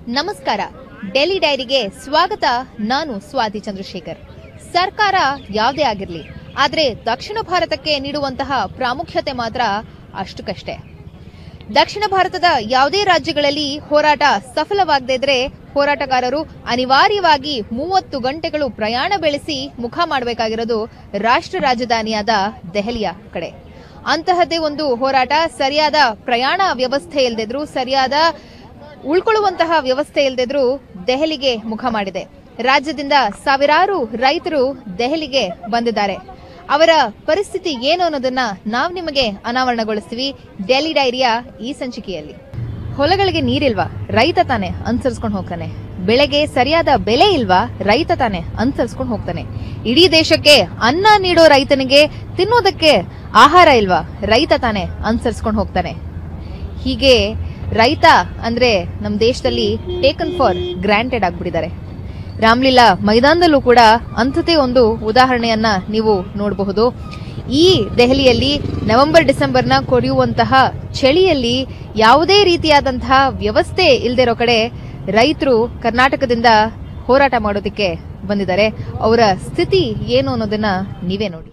ನಮಸ್ಕಾರ ಡೆಲ್ಲಿ ಡೈರಿಗೆ ಸ್ವಾಗತ ನಾನು ಸ್ವಾತಿ ಚಂದ್ರಶೇಖರ್ ಸರ್ಕಾರ ಯಾವುದೇ ಆಗಿರಲಿ ಆದರೆ ದಕ್ಷಿಣ ಭಾರತಕ್ಕೆ ನೀಡುವಂತಹ ಪ್ರಾಮುಖ್ಯತೆ ಮಾತ್ರ ಅಷ್ಟಕ್ಕಷ್ಟೇ ದಕ್ಷಿಣ ಭಾರತದ ಯಾವುದೇ ರಾಜ್ಯಗಳಲ್ಲಿ ಹೋರಾಟ ಸಫಲವಾಗದೇ ಇದ್ರೆ ಹೋರಾಟಗಾರರು ಅನಿವಾರ್ಯವಾಗಿ ಮೂವತ್ತು ಗಂಟೆಗಳು ಪ್ರಯಾಣ ಬೆಳೆಸಿ ಮುಖ ಮಾಡಬೇಕಾಗಿರೋದು ರಾಷ್ಟ್ರ ರಾಜಧಾನಿಯಾದ ದೆಹಲಿಯ ಕಡೆ ಅಂತಹದ್ದೇ ಒಂದು ಹೋರಾಟ ಸರಿಯಾದ ಪ್ರಯಾಣ ವ್ಯವಸ್ಥೆ ಇಲ್ಲದಿದ್ರು ಸರಿಯಾದ ಉಳ್ಕೊಳ್ಳುವಂತಹ ವ್ಯವಸ್ಥೆ ಇಲ್ಲದಿದ್ರು ದೆಹಲಿಗೆ ಮುಖ ಮಾಡಿದೆ ರಾಜ್ಯದಿಂದ ಸಾವಿರಾರು ರೈತರು ದೆಹಲಿಗೆ ಬಂದಿದ್ದಾರೆ ಅವರ ಪರಿಸ್ಥಿತಿ ಏನು ಅನ್ನೋದನ್ನ ನಾವು ನಿಮಗೆ ಅನಾವರಣಗೊಳಿಸ್ತೀವಿ ಡೆಲ್ಲಿ ಡೈರಿಯ ಈ ಸಂಚಿಕೆಯಲ್ಲಿ ಹೊಲಗಳಿಗೆ ನೀರಿಲ್ವಾ ರೈತ ತಾನೆ ಅನುಸರಿಸ್ಕೊಂಡು ಹೋಗ್ತಾನೆ ಬೆಳೆಗೆ ಸರಿಯಾದ ಬೆಲೆ ಇಲ್ವಾ ರೈತ ತಾನೆ ಅನುಸರಿಸ್ಕೊಂಡು ಹೋಗ್ತಾನೆ ಇಡೀ ದೇಶಕ್ಕೆ ಅನ್ನ ನೀಡೋ ರೈತನಿಗೆ ತಿನ್ನೋದಕ್ಕೆ ಆಹಾರ ಇಲ್ವಾ ರೈತ ತಾನೆ ಅನುಸರಿಸ್ಕೊಂಡು ಹೋಗ್ತಾನೆ ಹೀಗೆ ರೈತ ಅಂದ್ರೆ ನಮ್ಮ ದೇಶದಲ್ಲಿ ಟೇಕನ್ ಫಾರ್ ಗ್ರಾಂಟೆಡ್ ಆಗ್ಬಿಟ್ಟಿದ್ದಾರೆ ರಾಮ್ಲೀಲಾ ಮೈದಾನದಲ್ಲೂ ಕೂಡ ಅಂಥದೇ ಒಂದು ಉದಾಹರಣೆಯನ್ನ ನೀವು ನೋಡಬಹುದು ಈ ದೆಹಲಿಯಲ್ಲಿ ನವೆಂಬರ್ ಡಿಸೆಂಬರ್ನ ಕೊರೆಯುವಂತಹ ಚಳಿಯಲ್ಲಿ ಯಾವುದೇ ರೀತಿಯಾದಂತಹ ವ್ಯವಸ್ಥೆ ಇಲ್ದಿರೋ ಕಡೆ ರೈತರು ಕರ್ನಾಟಕದಿಂದ ಹೋರಾಟ ಮಾಡೋದಕ್ಕೆ ಬಂದಿದ್ದಾರೆ ಅವರ ಸ್ಥಿತಿ ಏನು ಅನ್ನೋದನ್ನ ನೀವೇ ನೋಡಿ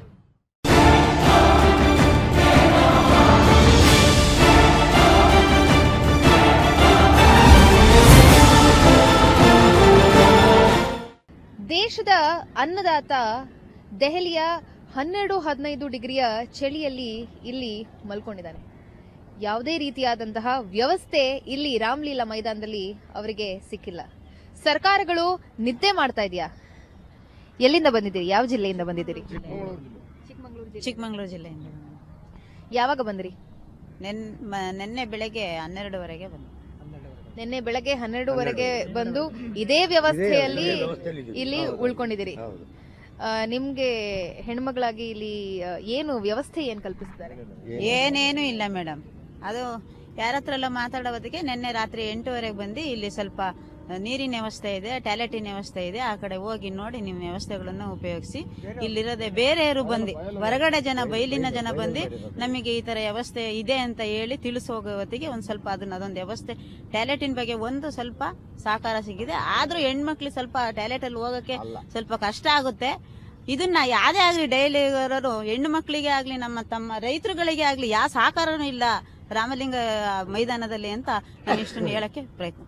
ದೇಶದ ಅನ್ನದಾತ ದೆಹಲಿಯ ಹನ್ನೆರಡು ಹದಿನೈದು ಡಿಗ್ರಿಯ ಚಳಿಯಲ್ಲಿ ಇಲ್ಲಿ ಮಲ್ಕೊಂಡಿದ್ದಾನೆ ಯಾವುದೇ ರೀತಿಯಾದಂತಹ ವ್ಯವಸ್ಥೆ ಇಲ್ಲಿ ರಾಮ್ಲೀಲಾ ಮೈದಾನದಲ್ಲಿ ಅವರಿಗೆ ಸಿಕ್ಕಿಲ್ಲ ಸರ್ಕಾರಗಳು ನಿದ್ದೆ ಮಾಡ್ತಾ ಇದೆಯಾ ಎಲ್ಲಿಂದ ಬಂದಿದ್ದೀರಿ ಯಾವ ಜಿಲ್ಲೆಯಿಂದ ಬಂದಿದ್ದೀರಿ ಚಿಕ್ಕಮಂಗ್ಳೂರು ಜಿಲ್ಲೆಯಿಂದ ಯಾವಾಗ ಬಂದ್ರಿ ನೆನ್ ಮ- ನಿನ್ನೆ ಬೆಳಗ್ಗೆ ಹನ್ನೆರಡುವರೆಗೆ ಬಂದು ನಿನ್ನೆ ಬೆಳಗ್ಗೆ ಹನ್ನೆರಡುವರೆಗೆ ಬಂದು ಇದೇ ವ್ಯವಸ್ಥೆಯಲ್ಲಿ ಇಲ್ಲಿ ಉಳ್ಕೊಂಡಿದ್ದೀರಿ ಆ, ನಿಮ್ಗೆ ಹೆಣ್ಮಗಳಾಗಿ ಇಲ್ಲಿ ಆ, ಏನು ವ್ಯವಸ್ಥೆ ಏನ್ ಕಲ್ಪಿಸಿದ್ದಾರೆ ಏನೇನು ಇಲ್ಲ ಮೇಡಮ್ ಅದು ಯಾರ ಹತ್ರ ಎಲ್ಲ ಮಾತಾಡೋ ಹೊತ್ತಿಗೆ ನಿನ್ನೆ ರಾತ್ರಿ ಎಂಟೂವರೆಗೆ ಬಂದು ಇಲ್ಲಿ ಸ್ವಲ್ಪ ನೀರಿನ ವ್ಯವಸ್ಥೆ ಇದೆ ಟಾಯ್ಲೆಟಿನ ವ್ಯವಸ್ಥೆ ಇದೆ ಆ ಕಡೆ ಹೋಗಿ ನೋಡಿ ನಿಮ್ಮ ವ್ಯವಸ್ಥೆಗಳನ್ನು ಉಪಯೋಗಿಸಿ ಇಲ್ಲಿರೋದೆ ಬೇರೆಯವರು ಬಂದು ಹೊರಗಡೆ ಜನ ಬಯಲಿನ ಜನ ಬಂದು ನಮಗೆ ಈ ತರ ವ್ಯವಸ್ಥೆ ಇದೆ ಅಂತ ಹೇಳಿ ತಿಳಿಸಿ ಹೋಗೋ ಹೊತ್ತಿಗೆ ಒಂದ್ ಸ್ವಲ್ಪ ಅದನ್ನ ಅದೊಂದು ವ್ಯವಸ್ಥೆ ಟಾಯ್ಲೆಟಿನ ಬಗ್ಗೆ ಒಂದು ಸ್ವಲ್ಪ ಸಹಕಾರ ಸಿಗಿದೆ ಆದ್ರೂ ಹೆಣ್ಮಕ್ಳಿಗೆ ಸ್ವಲ್ಪ ಟಾಯ್ಲೆಟ್ ಅಲ್ಲಿ ಹೋಗಕ್ಕೆ ಸ್ವಲ್ಪ ಕಷ್ಟ ಆಗುತ್ತೆ ಇದನ್ನ ಯಾವ್ದೇ ಆಗ್ಲಿ ಡೈಲಿ ಹೆಣ್ಣು ಮಕ್ಕಳಿಗೆ ಆಗ್ಲಿ ನಮ್ಮ ತಮ್ಮ ರೈತರುಗಳಿಗೆ ಆಗ್ಲಿ ಯಾವ ಸಹಕಾರನೂ ಇಲ್ಲ ರಾಮಲಿಂಗ ಮೈದಾನದಲ್ಲಿ ಅಂತ ನಾನು ಇಷ್ಟನ್ನು ಹೇಳಕ್ಕೆ ಪ್ರಯತ್ನ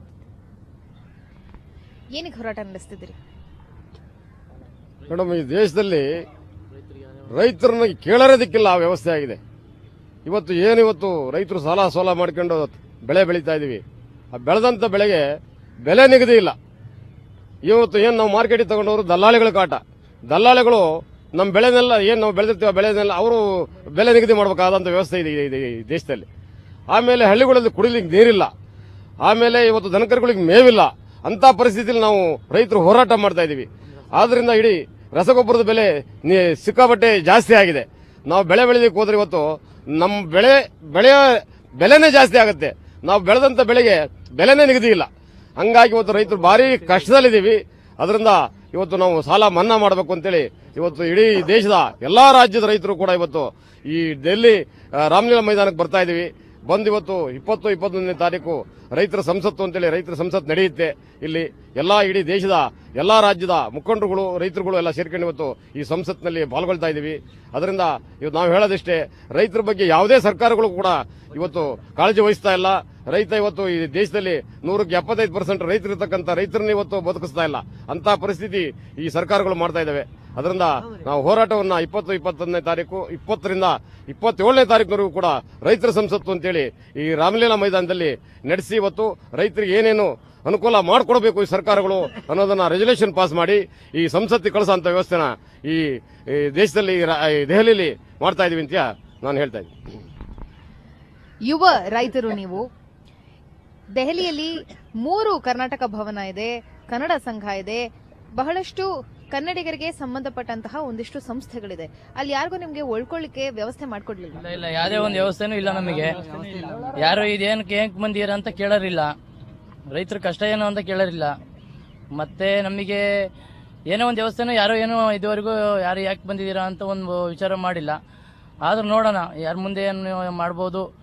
ಏನಕ್ಕೆ ಹೋರಾಟ ನಡೆಸ್ತಿದ್ದೀರಿ ಮೇಡಮ್ ಈ ದೇಶದಲ್ಲಿ ರೈತರನ್ನ ಕೇಳರೋದಕ್ಕಿಲ್ಲ ಆ ವ್ಯವಸ್ಥೆ ಆಗಿದೆ ಇವತ್ತು ಏನು ಇವತ್ತು ರೈತರು ಸಾಲ ಸೋಲ ಮಾಡ್ಕೊಂಡು ಬೆಳೆ ಬೆಳೀತಾ ಇದೀವಿ ಆ ಬೆಳೆದಂತ ಬೆಳೆಗೆ ಬೆಲೆ ನಿಗದಿ ಇಲ್ಲ ಇವತ್ತು ಏನು ನಾವು ಮಾರ್ಕೆಟಿಗೆ ತಗೊಂಡವರು ದಲ್ಲಾಳಿಗಳ ಕಾಟ ದಲ್ಲಾಳಿಗಳು ನಮ್ಮ ಬೆಳೆನೆಲ್ಲ ಏನು ನಾವು ಬೆಳೆದಿರ್ತೀವಿ ಆ ಬೆಳೆನೆಲ್ಲ ಅವರು ಬೆಲೆ ನಿಗದಿ ಮಾಡಬೇಕಾದಂಥ ವ್ಯವಸ್ಥೆ ಇದೆ ಇದೆ ಈ ದೇಶದಲ್ಲಿ ಆಮೇಲೆ ಹಳ್ಳಿಗಳಲ್ಲಿ ಕುಡಿಲಿಕ್ಕೆ ನೀರಿಲ್ಲ ಆಮೇಲೆ ಇವತ್ತು ದನಕರುಗಳಿಗೆ ಮೇವಿಲ್ಲ ಅಂತ ಪರಿಸ್ಥಿತಿಯಲ್ಲಿ ನಾವು ರೈತರು ಹೋರಾಟ ಮಾಡ್ತಾ ಇದೀವಿ ಆದ್ರಿಂದ ಇಡೀ ರಸಗೊಬ್ಬರದ ಬೆಲೆ ನಿ- ಸಿಕ್ಕಾಪಟ್ಟೆ ಜಾಸ್ತಿ ಆಗಿದೆ ನಾವು ಬೆಳೆ ಬೆಳೆದಕ್ಕೆ ಹೋದ್ರೆ ಇವತ್ತು ನಮ್ಮ ಬೆಳೆ ಬೆಳೆಯ ಬೆಲೆನೇ ಜಾಸ್ತಿ ಆಗುತ್ತೆ ನಾವು ಬೆಳೆದಂತ ಬೆಳೆಗೆ ಬೆಲೆನೇ ನಿಗದಿ ಇಲ್ಲ ಹಂಗಾಗಿ ಇವತ್ತು ರೈತರು ಭಾರಿ ಕಷ್ಟದಲ್ಲಿದ್ದೀವಿ ಅದರಿಂದ ಇವತ್ತು ನಾವು ಸಾಲ ಮನ್ನಾ ಮಾಡಬೇಕು ಅಂತೇಳಿ ಇವತ್ತು ಇಡೀ ದೇಶದ ಎಲ್ಲಾ ರಾಜ್ಯದ ರೈತರು ಕೂಡ ಇವತ್ತು ಈ ಡೆಲ್ಲಿ ಆ, ರಾಮಲೀಲಾ ಮೈದಾನಕ್ಕೆ ಬರ್ತಾ ಇದೀವಿ ಬಂದು ಇವತ್ತು ಇಪ್ಪತ್ತು ಇಪ್ಪತ್ತೊಂದನೇ ತಾರೀಕು ರೈತರ ಸಂಸತ್ತು ಅಂತೇಳಿ ರೈತರ ಸಂಸತ್ ನಡೆಯುತ್ತೆ ಇಲ್ಲಿ ಎಲ್ಲಾ ಇಡೀ ದೇಶದ ಎಲ್ಲಾ ರಾಜ್ಯದ ಮುಖಂಡರುಗಳು ರೈತರುಗಳು ಎಲ್ಲ ಸೇರ್ಕೊಂಡು ಇವತ್ತು ಈ ಸಂಸತ್ನಲ್ಲಿ ಪಾಲ್ಗೊಳ್ತಾ ಇದ್ದೀವಿ ಅದರಿಂದ ಇವತ್ತು ನಾವು ಹೇಳೋದಿಷ್ಟೇ ರೈತರ ಬಗ್ಗೆ ಯಾವುದೇ ಸರ್ಕಾರಗಳು ಕೂಡ ಇವತ್ತು ಕಾಳಜಿ ವಹಿಸ್ತಾ ಇಲ್ಲ ರೈತ ಇವತ್ತು ಈ ದೇಶದಲ್ಲಿ ನೂರಕ್ಕೆ ಎಪ್ಪತ್ತೈದು ಪರ್ಸೆಂಟ್ ರೈತರು ಇರ್ತಕ್ಕಂಥ ರೈತರನ್ನ ಇವತ್ತು ಬದುಕಿಸ್ತಾ ಇಲ್ಲ ಅಂತ ಪರಿಸ್ಥಿತಿ ಈ ಸರ್ಕಾರಗಳು ಮಾಡ್ತಾ ಇದ್ದಾವೆ ಅದರಿಂದ ನಾವು ಹೋರಾಟವನ್ನ ಇಪ್ಪತ್ತು ಇಪ್ಪತ್ತೊಂದನೇ ತಾರೀಕು ಇಪ್ಪತ್ತರಿಂದ ಇಪ್ಪತ್ತೇಳನೇ ತಾರೀಕಿನವರೆಗೂ ಕೂಡ ರೈತರ ಸಂಸತ್ತು ಅಂತೇಳಿ ಈ ರಾಮಲೀಲಾ ಮೈದಾನದಲ್ಲಿ ನಡೆಸಿ ಇವತ್ತು ರೈತರಿಗೆ ಏನೇನು ಅನುಕೂಲ ಮಾಡಿಕೊಡಬೇಕು ಈ ಸರ್ಕಾರಗಳು ಅನ್ನೋದನ್ನ ರೆಸಲ್ಯೂಷನ್ ಪಾಸ್ ಮಾಡಿ ಈ ಸಂಸತ್ತಿಗೆ ಕಳಿಸೋಂಥ ವ್ಯವಸ್ಥೆನ ಈ ಈ ದೇಶದಲ್ಲಿ ಈ ರಾ- ಈ ದೆಹಲಿಯಲ್ಲಿ ಮಾಡ್ತಾ ಇದೀವಿ ಅಂತ ನಾನು ಹೇಳ್ತಾ ಇದ್ದೀನಿ ಯುವ ರೈತರು ನೀವು ದೆಹಲಿಯಲ್ಲಿ ಮೂರು ಕರ್ನಾಟಕ ಭವನ ಇದೆ ಕನ್ನಡ ಸಂಘ ಇದೆ ಬಹಳಷ್ಟು ಕನ್ನಡಿಗರಿಗೆ ಸಂಬಂಧಪಟ್ಟಂತಹ ಒಂದಿಷ್ಟು ಸಂಸ್ಥೆಗಳಿದೆ ಅಲ್ಲಿ ಯಾರಿಗೂ ನಿಮ್ಗೆ ಉಳ್ಕೊಳ್ಳಿಕ್ಕೆ ವ್ಯವಸ್ಥೆ ಮಾಡ್ಕೊಡ್ಲಿಲ್ಲ ಇಲ್ಲ ಇಲ್ಲ ಯಾವುದೇ ಒಂದು ವ್ಯವಸ್ಥೆನೂ ಇಲ್ಲ ನಮಗೆ ಯಾರು ಇದೇನಕ್ಕೆ ಏನಕ್ಕೆ ಬಂದಿರ ಅಂತ ಕೇಳೋರಿಲ್ಲ ರೈತರ ಕಷ್ಟ ಏನು ಅಂತ ಕೇಳೋರಿಲ್ಲ ಮತ್ತೆ ನಮಗೆ ಏನೋ ಒಂದು ವ್ಯವಸ್ಥೆನೂ ಯಾರು ಏನೋ ಇದುವರೆಗೂ ಯಾರು ಯಾಕೆ ಬಂದಿದ್ದೀರಾ ಅಂತ ಒಂದು ವಿಚಾರ ಮಾಡಿಲ್ಲ ಆದ್ರೂ ನೋಡೋಣ ಯಾರ ಮುಂದೆ ಏನು ಮಾಡ್ಬೋದು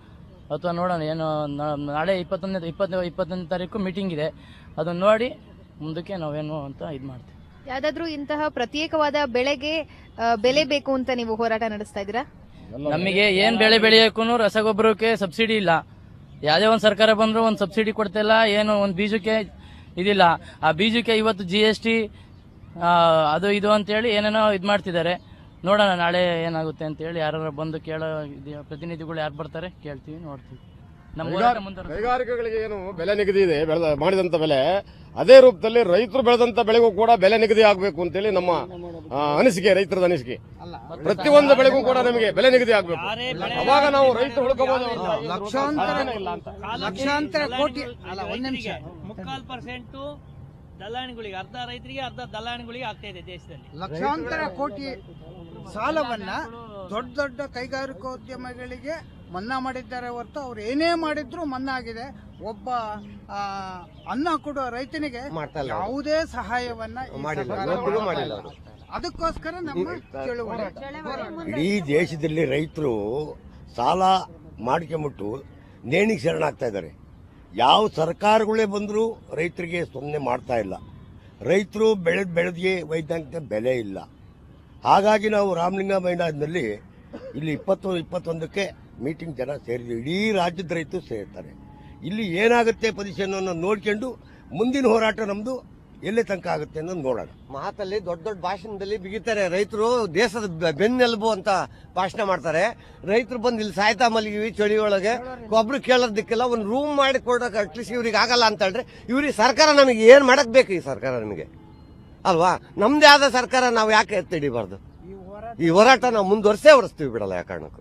ಅಥವಾ ನೋಡೋಣ ಏನು ನಾ- ನಾಳೆ ಇಪ್ಪತ್ತೊಂದನೇ ಇಪ್ಪತ್ತು ಇಪ್ಪತ್ತೊಂದನೇ ತಾರೀಕು ಮೀಟಿಂಗ್ ಇದೆ ಅದನ್ನ ನೋಡಿ ಮುಂದಕ್ಕೆ ನಾವೇನು ಅಂತ ಇದು ಮಾಡ್ತೀವಿ ಯಾವ್ದಾದ್ರು ಇಂತಹ ಪ್ರತ್ಯೇಕವಾದ ಬೆಳೆಗೆ ಆ, ಬೆಲೆ ಬೇಕು ಅಂತ ನೀವು ಹೋರಾಟ ನಡೆಸ್ತಾ ಇದ್ದೀರಾ ನಮಗೆ ಏನ್ ಬೆಳೆ ಬೆಳೆಯಕ್ಕೂ ರಸಗೊಬ್ಬರಕ್ಕೆ ಸಬ್ಸಿಡಿ ಇಲ್ಲ ಯಾವುದೇ ಒಂದು ಸರ್ಕಾರ ಬಂದ್ರು ಒಂದು ಸಬ್ಸಿಡಿ ಕೊಡ್ತಿಲ್ಲ ಏನು ಒಂದು ಬೀಜಕ್ಕೆ ಇದಿಲ್ಲ ಆ ಬೀಜಕ್ಕೆ ಇವತ್ತು ಜಿ ಎಸ್ ಟಿ ಅದು ಇದು ಅಂತೇಳಿ ಏನೇನೋ ಇದು ಮಾಡ್ತಿದ್ದಾರೆ ನೋಡೋಣ ನಾಳೆ ಏನಾಗುತ್ತೆ ಅಂತೇಳಿ ಯಾರು ಬಂದು ಕೇಳೋ ಇದು ಪ್ರತಿನಿಧಿಗಳು ಯಾರು ಬರ್ತಾರೆ ಕೇಳ್ತೀವಿ ನೋಡ್ತೀವಿ ನಮ್ಮ ಹೋರಾಟ ಮುಂದುವರೆಸ್ತೀವಿ. ಕೈಗಾರಿಕೆಗಳಿಗೆ ಏನು ಬೆಲೆ ನಿಗದಿ ಇದೆ ಬೆಳೆದ ಮಾಡಿದಂತ ಬೆಲೆ ಅದೇ ರೂಪದಲ್ಲಿ ರೈತರು ಬೆಳೆದಂತ ಬೆಳೆಗೂ ಕೂಡ ಬೆಲೆ ನಿಗದಿ ಆಗಬೇಕು ಅಂತೇಳಿ ನಮ್ಮ ಆ, ಅನಿಸಿಕೆ ರೈತರದ ಅನಿಸಿಕೆ ಪ್ರತಿಯೊಂದು ಬೆಳೆಗೂ ಕೂಡ ನಮಗೆ ಬೆಲೆ ನಿಗದಿ ಆಗಬೇಕು ಅವಾಗ ನಾವು ರೈತರು ಉಳ್ಕೋಬಹುದು ಲಕ್ಷಾಂತರ ಇಲ್ಲ ಅಂತ ಲಕ್ಷಾಂತರ ಕೋಟಿ ಅಲ್ಲ ಒಂದ್ ನಿಮಿಷ ಮುಕ್ಕಾಲ್ ಪರ್ಸೆಂಟ್ ದಲ್ಲಾಣಿಗಳಿಗೆ ಅರ್ಧ ರೈತರಿಗೆ ಅರ್ಧ ದಲ್ಲಾಣಿಗಳಿಗೆ ಆಗ್ತಾ ಇದೆ ದೇಶದಲ್ಲಿ ಲಕ್ಷಾಂತರ ಕೋಟಿ ಸಾಲವನ್ನ ದೊಡ್ಡ ದೊಡ್ಡ ಕೈಗಾರಿಕೋದ್ಯಮಗಳಿಗೆ ಮನ್ನಾ ಮಾಡಿದ್ದಾರೆ ಹೊರತು ಅವ್ರು ಏನೇ ಮಾಡಿದ್ರು ಮನ್ನಾ ಆಗಿದೆ ಒಬ್ಬ ಆ, ಅನ್ನ ಕೊಡೋ ರೈತನಿಗೆ ಯಾವುದೇ ಸಹಾಯವನ್ನ ಈ ಸರ್ಕಾರ ಮಾಡಿಲ್ಲ. ಅದಕ್ಕೋಸ್ಕರ ನಮ್ಮ ಚಳುವಳಿ ಇಡೀ ದೇಶದಲ್ಲಿ ರೈತರು ಸಾಲ ಮಾಡ್ಕೊಂಬಿಟ್ಟು ನೇಣಿಗೆ ಶರಣಾಗ್ತಾ ಇದ್ದಾರೆ ಯಾವ ಸರ್ಕಾರಗಳೇ ಬಂದರೂ ರೈತರಿಗೆ ಸುಮ್ಮನೆ ಮಾಡ್ತಾ ಇಲ್ಲ ರೈತರು ಬೆಳೆದ ಬೆಳೆದಿಗೆ ವೈಜ್ಞಾನಿಕ ಬೆಲೆ ಇಲ್ಲ ಹಾಗಾಗಿ ನಾವು ರಾಮಲಿಂಗ ಮೈದಾನದಲ್ಲಿ ಇಲ್ಲಿ ಇಪ್ಪತ್ತು ಇಪ್ಪತ್ತೊಂದಕ್ಕೆ ಮೀಟಿಂಗ್ ಜನ ಸೇರಿದ್ವಿ ಇಡೀ ರಾಜ್ಯದ ರೈತರು ಸೇರ್ತಾರೆ ಇಲ್ಲಿ ಏನಾಗುತ್ತೆ ಪೊಸಿಷನ್ ಅನ್ನೋ ನೋಡ್ಕೊಂಡು ಮುಂದಿನ ಹೋರಾಟ ನಮ್ಮದು ಎಲ್ಲಿ ತನಕ ಆಗುತ್ತೆ ಅನ್ನೋದು ನೋಡೋಣ ಮಾತಲ್ಲಿ ದೊಡ್ಡ ದೊಡ್ಡ ಭಾಷಣದಲ್ಲಿ ಬಿಗಿತಾರೆ ರೈತರು ದೇಶದ ಬೆ- ಬೆನ್ನೆಲುಬು ಅಂತ ಭಾಷಣ ಮಾಡ್ತಾರೆ ರೈತರು ಬಂದು ಇಲ್ಲಿ ಸಾಯ್ತಾ ಮಲಗಿವಿ ಚಳಿ ಒಳಗೆ ಗೊಬ್ಬರ ಕೇಳೋದಕ್ಕೆಲ್ಲ ಒಂದು ರೂಮ್ ಮಾಡಿ ಕೊಡೋಕೆ ಅಟ್ಲೀಸ್ಟ್ ಇವ್ರಿಗೆ ಆಗಲ್ಲ ಅಂತ ಹೇಳ್ರೆ ಇವ್ರಿಗೆ ಸರ್ಕಾರ ನಮಗೆ ಏನ್ ಮಾಡಕ್ ಬೇಕು ಈ ಸರ್ಕಾರ ನಮಗೆ ಅಲ್ವಾ ನಮ್ದೇ ಆದ ಸರ್ಕಾರ ನಾವು ಯಾಕೆ ಎತ್ತಿಡಿಬಾರ್ದು ಈ ಹೋರಾಟ ನಾವು ಮುಂದುವರ್ಸೇ ಹೊರಿಸ್ತೀವಿ ಬಿಡಲ್ಲ ಯಾವ ಕಾರಣಕ್ಕೂ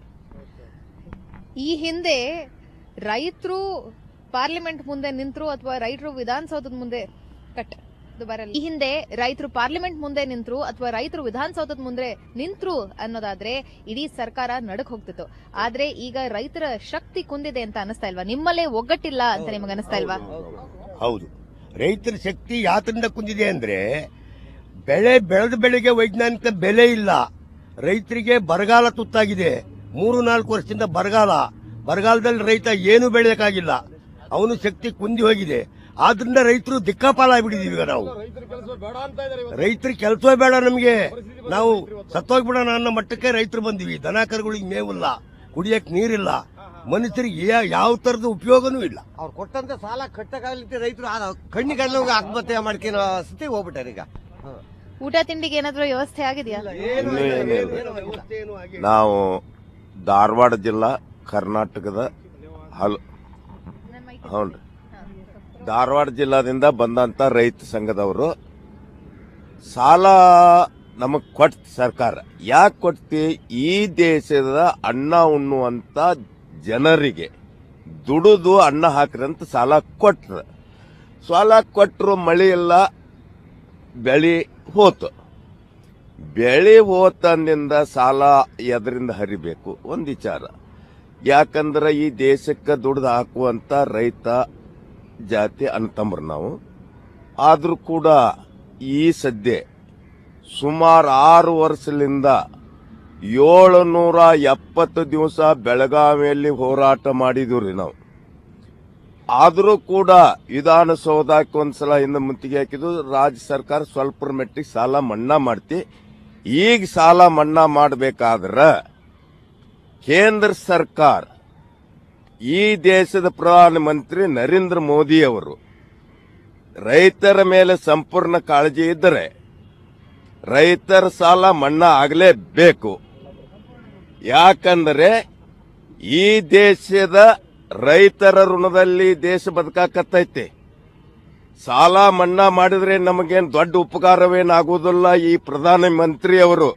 ಈ ಹಿಂದೆ ರೈತರು ಪಾರ್ಲಿಮೆಂಟ್ ಮುಂದೆ ನಿಂತರು ಅಥವಾ ರೈತರು ವಿಧಾನಸೌಧದ ಮುಂದೆ ಕಟ್ ಇದು ಬರಲ್ಲ ಈ ಹಿಂದೆ ರೈತರು ಪಾರ್ಲಿಮೆಂಟ್ ಮುಂದೆ ನಿಂತರು ಅಥವಾ ರೈತರು ವಿಧಾನಸೌಧದ ಮುಂದೆ ನಿಂತರು ಅನ್ನೋದಾದ್ರೆ ಇಡೀ ಸರ್ಕಾರ ನಡಕ್ ಹೋಗ್ತಿತ್ತು ಆದ್ರೆ ಈಗ ರೈತರ ಶಕ್ತಿ ಕುಂದಿದೆ ಅಂತ ಅನಿಸ್ತಾ ಇಲ್ವಾ ನಿಮ್ಮಲ್ಲೇ ಒಗ್ಗಟ್ಟಿಲ್ಲ ಅಂತ ನಿಮಗೆ ಅನಿಸ್ತಾ ಇಲ್ವಾ ಹೌದು ರೈತರ ಶಕ್ತಿ ಯಾತ್ರಿಂದ ಕುಂದಿದೆ ಅಂದ್ರೆ ಬೆಳೆ ಬೆಳೆದ ಬೆಳೆಗೆ ವೈಜ್ಞಾನಿಕ ಬೆಲೆ ಇಲ್ಲ ರೈತರಿಗೆ ಬರಗಾಲ ತುತ್ತಾಗಿದೆ ಮೂರು ನಾಲ್ಕು ವರ್ಷದಿಂದ ಬರಗಾಲ ಬರಗಾಲದಲ್ಲಿ ರೈತ ಏನು ಬೆಳೆಯಕ್ಕಾಗಿಲ್ಲ ಅವನು ಶಕ್ತಿ ಕುಂದಿ ಹೋಗಿದೆ ಆದ್ರಿಂದ ರೈತರು ದಿಕ್ಕಾಪಾಲಾಗ್ಬಿಟ್ಟಿದೀವಿ ಈಗ ನಾವು ರೈತರ ಕೆಲಸ ಬೇಡ ಅಂತ ಇದ್ದಾರೆ ಇವತ್ತು. ರೈತರ ಕೆಲಸವೇ ಬೇಡ ನಮಗೆ ನಾವು ಸತ್ತೋಗ್ಬಿಡೋಣ ಅನ್ನೋ ಮಟ್ಟಕ್ಕೆ ರೈತರು ಬಂದಿವಿ ದನ ಕರುಗಳಿಗೆ ಮೇವಿಲ್ಲ ಕುಡಿಯಕ್ ನೀರಿಲ್ಲ ಮನುಷ್ಯರಿಗೆ ಯಾ- ಯಾವ ತರದ ಉಪಯೋಗನೂ ಇಲ್ಲ ಅವ್ರು ಕೊಟ್ಟಂತ ಸಾಲ ಕಟ್ಟಕ್ಕಾಗಲಿಕ್ಕೆ ರೈತರು ಆ ಕಣ್ಣಿಗೆಲ್ಲ ಆತ್ಮಹತ್ಯೆ ಮಾಡ್ಕೊಳ್ಳೋ ಸ್ಥಿತಿಗೆ ಹೋಗ್ಬಿಟ್ಟಾರೆ ಈಗ ಹ. ಊಟ ತಿಂಡಿಗೆ ಏನಾದ್ರೂ ವ್ಯವಸ್ಥೆ ಆಗಿದೆಯಾ ಏನು ಇನ್ನೂ ಇಲ್ಲ, ಏನಿಲ್ಲ. ಏನು ವ್ಯವಸ್ಥೆ ಏನೂ ಆಗಿಲ್ಲ. ನಾವು ಧಾರವಾಡ ಜಿಲ್ಲಾ ಕರ್ನಾಟಕದ ಹಲ್ ಹೌನ್ರಿ ಧಾರವಾಡ ಜಿಲ್ಲಾದಿಂದ ಬಂದಂತ ರೈತ ಸಂಘದವರು ಸಾಲ ನಮಗ್ ಕೊಟ್ ಸರ್ಕಾರ ಯಾಕೆ ಕೊಡ್ತಿ ಈ ದೇಶದ ಅನ್ನ ಉಣ್ಣುವಂತ ಜನರಿಗೆ ದುಡಿದು ಅನ್ನ ಹಾಕ್ರಿ ಅಂತ ಸಾಲ ಕೊಟ್ರ ಸಾಲ ಕೊಟ್ಟರು ಮಳೆ ಇಲ್ಲ ಬೆಳೆ ಹೋತು ಬೆಳೆ ಹೋತಂದಿಂದ ಸಾಲ ಎದರಿಂದ ಹರಿಬೇಕು ಒಂದು ವಿಚಾರ ಯಾಕಂದ್ರೆ ಈ ದೇಶಕ್ಕೆ ದುಡ್ದು ಹಾಕುವಂತ ರೈತ ಜಾತಿ ಅಂತಂಬ್ರು ನಾವು ಆದ್ರೂ ಕೂಡ ಈ ಸದ್ಯ ಸುಮಾರು ಆರು ವರ್ಷದಿಂದ ಏಳುನೂರ ಎಪ್ಪತ್ತು ದಿವಸ ಬೆಳಗಾವಿಯಲ್ಲಿ ಹೋರಾಟ ಮಾಡಿದೀವ್ರಿ ನಾವು ಆದರೂ ಕೂಡ ವಿಧಾನಸೌಧಕ್ಕೆ ಒಂದ್ಸಲ ಹಿಂದೆ ಮುತ್ತಿಗೆ ಹಾಕಿದ್ದು ರಾಜ್ಯ ಸರ್ಕಾರ ಸ್ವಲ್ಪ ಮಟ್ಟಿಗೆ ಸಾಲ ಮನ್ನಾ ಮಾಡ್ತಿ ಈಗ ಸಾಲ ಮನ್ನಾ ಮಾಡಬೇಕಾದ್ರ ಕೇಂದ್ರ ಸರ್ಕಾರ ಈ ದೇಶದ ಪ್ರಧಾನಮಂತ್ರಿ ನರೇಂದ್ರ ಮೋದಿ ಅವರು ರೈತರ ಮೇಲೆ ಸಂಪೂರ್ಣ ಕಾಳಜಿ ಇದ್ದರೆ ರೈತರ ಸಾಲ ಮನ್ನಾ ಆಗಲೇಬೇಕು ಯಾಕಂದರೆ ಈ ದೇಶದ ರೈತರ ಋಣದಲ್ಲಿ ದೇಶ ಬದುಕಾಕತ್ತೈತೆ ಸಾಲ ಮನ್ನಾ ಮಾಡಿದ್ರೆ ನಮಗೇನು ದೊಡ್ಡ ಉಪಕಾರವೇನಾಗುವುದಿಲ್ಲ ಈ ಪ್ರಧಾನ ಮಂತ್ರಿ ಅವರು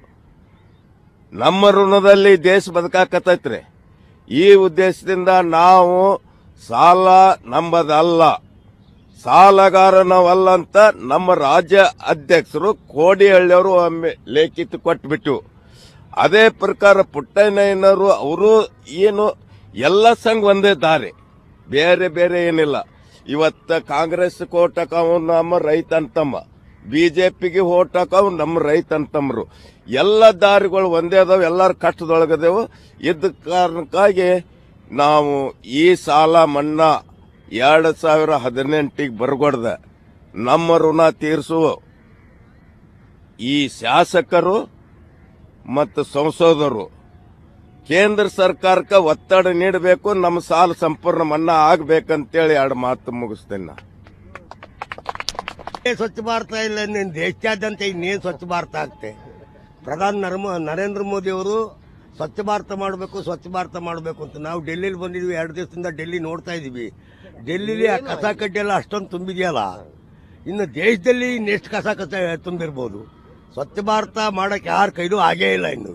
ನಮ್ಮ ಋಣದಲ್ಲಿ ದೇಶ ಬದುಕಾಕತ್ತೈತ್ರಿ ಈ ಉದ್ದೇಶದಿಂದ ನಾವು ಸಾಲ ನಂಬದಲ್ಲ ಸಾಲಗಾರ ನಾವಲ್ಲ ಅಂತ ನಮ್ಮ ರಾಜ್ಯ ಅಧ್ಯಕ್ಷರು ಕೋಡಿಹಳ್ಳಿಯವರು ಒಮ್ಮೆ ಲೇಖಿತ ಕೊಟ್ಬಿಟ್ಟು ಅದೇ ಪ್ರಕಾರ ಪುಟ್ಟಣ್ಣಯ್ಯನವರು ಅವರು ಏನು ಎಲ್ಲ ಸಂಘ ಒಂದೇ ದಾರಿ ಬೇರೆ ಬೇರೆ ಏನಿಲ್ಲ ಇವತ್ತ ಕಾಂಗ್ರೆಸ್ ಓಟ್ ಹಾಕವ್ ನಮ್ಮ ರೈತ ಅಂತಮ್ಮ ಬಿಜೆಪಿಗೆ ಓಟ್ ಹಾಕವ್ ನಮ್ಮ ರೈತ ಅಂತಮ್ರು ಎಲ್ಲ ದಾರಿಗಳು ಒಂದೇ ಅದಾವ ಎಲ್ಲಾರು ಕಷ್ಟದೊಳಗದೇವು ಇದ್ದ ಕಾರಣಕ್ಕಾಗಿ ನಾವು ಈ ಸಾಲ ಮನ್ನಾ ಎರಡು ಸಾವಿರ ಹದಿನೆಂಟಿಗೆ ಬರ್ಗೊಡ್ದ ನಮ್ಮ ಋಣ ತೀರಿಸುವ ಈ ಶಾಸಕರು ಮತ್ತು ಸಂಸದರು ಕೇಂದ್ರ ಸರ್ಕಾರಕ್ಕೆ ಒತ್ತಡ ನೀಡಬೇಕು ನಮ್ಮ ಸಾಲ ಸಂಪೂರ್ಣ ಮನ್ನಾ ಆಗ್ಬೇಕಂತೇಳಿ ಎರಡು ಮಾತು ಮುಗಿಸ್ತೇನೆ ನಾ ಏ ಸ್ವಚ್ಛ ಭಾರತ ಇಲ್ಲ ಇನ್ನೇನು ದೇಶಾದ್ಯಂತ ಇನ್ನೇನು ಸ್ವಚ್ಛ ಭಾರತ ಆಗ್ತೆ ಪ್ರಧಾನಿ ನರ್ಮ ನರೇಂದ್ರ ಮೋದಿ ಅವರು ಸ್ವಚ್ಛ ಭಾರತ ಮಾಡಬೇಕು ಸ್ವಚ್ಛ ಭಾರತ ಮಾಡಬೇಕು ಅಂತ ನಾವು ಡೆಲ್ಲಿಲಿ ಬಂದಿದ್ವಿ ಎರಡು ದಿವಸದಿಂದ ಡೆಲ್ಲಿ ನೋಡ್ತಾ ಇದೀವಿ ಡೆಲ್ಲಿಲಿ ಆ ಕಸ ಕಡ್ಡಿ ಎಲ್ಲ ಅಷ್ಟೊಂದು ತುಂಬಿದೆಯಲ್ಲ ಇನ್ನು ದೇಶದಲ್ಲಿ ಇನ್ನೆಷ್ಟು ಕಸ ಕಸ ತುಂಬಿರ್ಬೋದು ಸ್ವಚ್ಛ ಭಾರತ ಮಾಡಕ್ಕೆ ಯಾರ ಕೈಲೂ ಆಗೇ ಇಲ್ಲ ಇನ್ನು